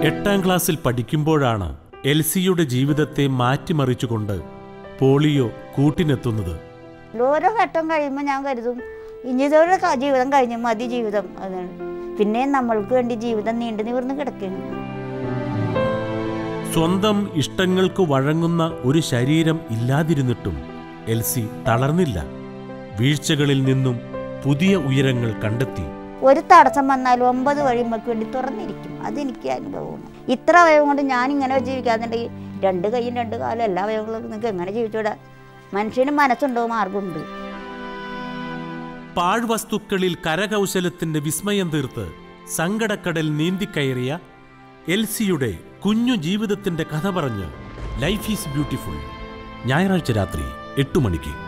എട്ടാം ക്ലാസ്സിൽ പഠിക്കുമ്പോഴാണ് എൽസിയുടെ ജീവിതത്തെ മാറ്റിമറിച്ചുകൊണ്ട് പോളിയോ കൂട്ടിനെത്തുന്നത് ഓരോ ഘട്ടം കഴിയുമ്പോൾ ഞാൻ കരുതും ഇനി ഇതോടെ ക- ജീവിതം കഴിഞ്ഞു മതി ജീവിതം അതാണ് പിന്നെ നമ്മൾക്ക് വേണ്ടി ജീവിതം നീണ്ടു നിവർന്ന് കിടക്കുന്നു സ്വന്തം ഇഷ്ടങ്ങൾക്ക് വഴങ്ങുന്ന ഒരു ശരീരം ഇല്ലാതിരുന്നിട്ടും എൽസി തളർന്നില്ല വീഴ്ചകളിൽ നിന്നും പുതിയ ഉയരങ്ങൾ കണ്ടെത്തി ഒരു തടസ്സം വന്നാലും ഒമ്പത് വഴി നമുക്ക് വേണ്ടി തുറന്നിരിക്കും അതെനിക്ക് അനുഭവമാണ് ഇത്ര അവയവം കൊണ്ട് ഞാൻ ഇങ്ങനെ ജീവിക്കാന്നുണ്ടെങ്കിൽ രണ്ട് കൈയും രണ്ട് കാലും എല്ലാ അവയവങ്ങളും നിങ്ങൾക്ക് എങ്ങനെ ജീവിച്ചൂടാ മനുഷ്യന് മനസ്സുണ്ടോ മാർഗമുണ്ട് പാഴ്വസ്തുക്കളിൽ കരകൗശലത്തിന്റെ വിസ്മയം തീർത്ത് സങ്കടക്കടൽ നീന്തിക്കയറിയ എൽസിയുടെ കുഞ്ഞു ജീവിതത്തിന്റെ കഥ പറഞ്ഞ് ലൈഫ് ഈസ് ബ്യൂട്ടിഫുൾ ഞായറാഴ്ച രാത്രി എട്ടു മണിക്ക്